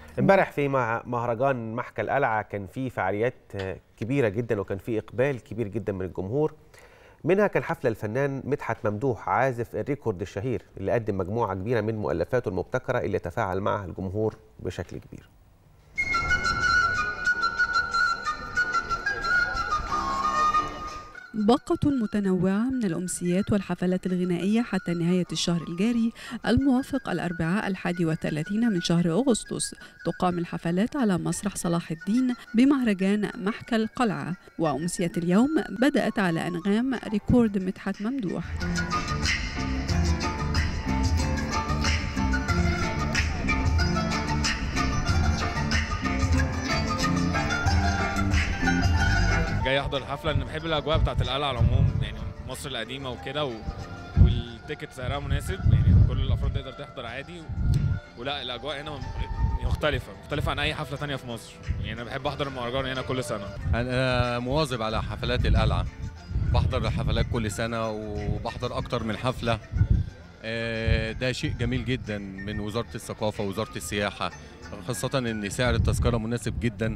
امبارح في مع مهرجان محكى القلعه كان في فعاليات كبيره جدا وكان في اقبال كبير جدا من الجمهور منها كان حفل الفنان مدحت ممدوح عازف الريكورد الشهير اللي قدم مجموعه كبيره من مؤلفاته المبتكره اللي تفاعل معها الجمهور بشكل كبير باقة متنوعة من الأمسيات والحفلات الغنائية حتى نهاية الشهر الجاري الموافق الأربعاء الحادي والثلاثين من شهر أغسطس تقام الحفلات على مسرح صلاح الدين بمهرجان محكى القلعة وأمسية اليوم بدأت على أنغام ريكورد مدحت ممدوح جاي احضر الحفله ان بحب الاجواء بتاعت القلعه على العموم يعني مصر القديمه وكده و... والتيكت سعرها مناسب يعني كل الافراد تقدر تحضر عادي و... ولا الاجواء هنا مختلفه مختلفه عن اي حفله تانية في مصر يعني انا بحب احضر المهرجان هنا كل سنه انا مواظب على حفلات القلعه بحضر الحفلات كل سنه وبحضر اكتر من حفله ده شيء جميل جدا من وزاره الثقافه ووزاره السياحه خاصه ان سعر التذكره مناسب جدا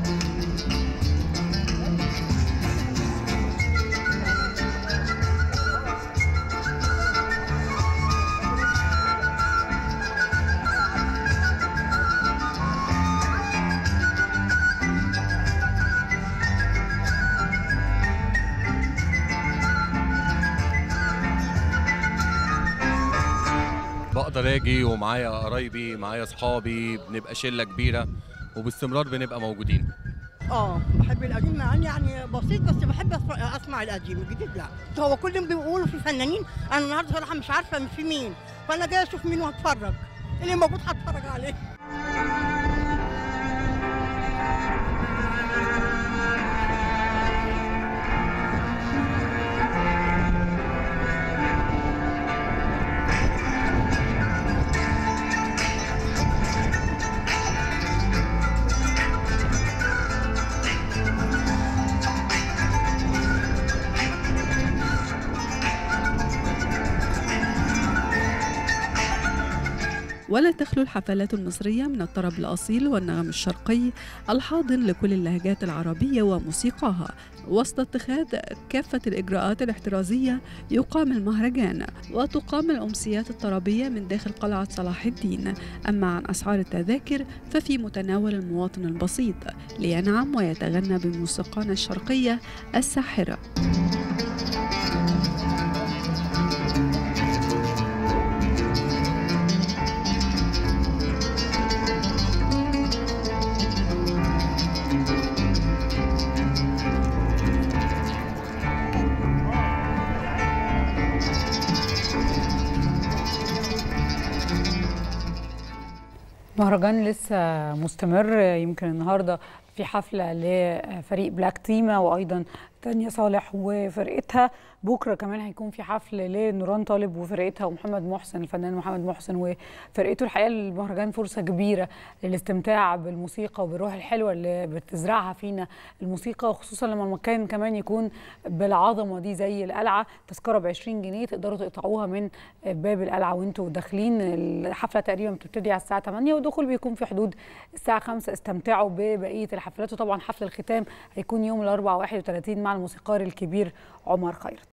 بقدر اجي ومعايا قرايبي معايا اصحابي بنبقى شله كبيره وباستمرار بنبقى موجودين اه بحب القديم مع اني يعني بسيط بس بحب اسمع القديم الجديد لا هو كلهم بيقولوا في فنانين انا النهارده صراحه مش عارفه في مين فانا جاي اشوف مين واتفرج اللي موجود هتفرج عليه ولا تخلو الحفلات المصرية من الطرب الأصيل والنغم الشرقي الحاضن لكل اللهجات العربية وموسيقاها وسط اتخاذ كافة الإجراءات الاحترازية يقام المهرجان وتقام الأمسيات الطربية من داخل قلعة صلاح الدين أما عن أسعار التذاكر ففي متناول المواطن البسيط لينعم ويتغنى بموسيقانا الشرقية الساحرة مهرجان لسه مستمر يمكن النهارده في حفله لفريق بلاك تيما وايضا تانيا صالح وفرقتها بكره كمان هيكون في حفل لنوران طالب وفرقتها ومحمد محسن الفنان محمد محسن وفرقته الحقيقه المهرجان فرصه كبيره للاستمتاع بالموسيقى وبالروح الحلوه اللي بتزرعها فينا الموسيقى وخصوصا لما المكان كمان يكون بالعظمه دي زي القلعه تذكره ب 20 جنيه تقدروا تقطعوها من باب القلعه وانتوا داخلين الحفله تقريبا بتبتدي على الساعه 8 والدخول بيكون في حدود الساعه 5 استمتعوا ببقيه الحفلات وطبعا حفل الختام هيكون يوم الاربعاء 31 مع الموسيقار الكبير عمر خيرت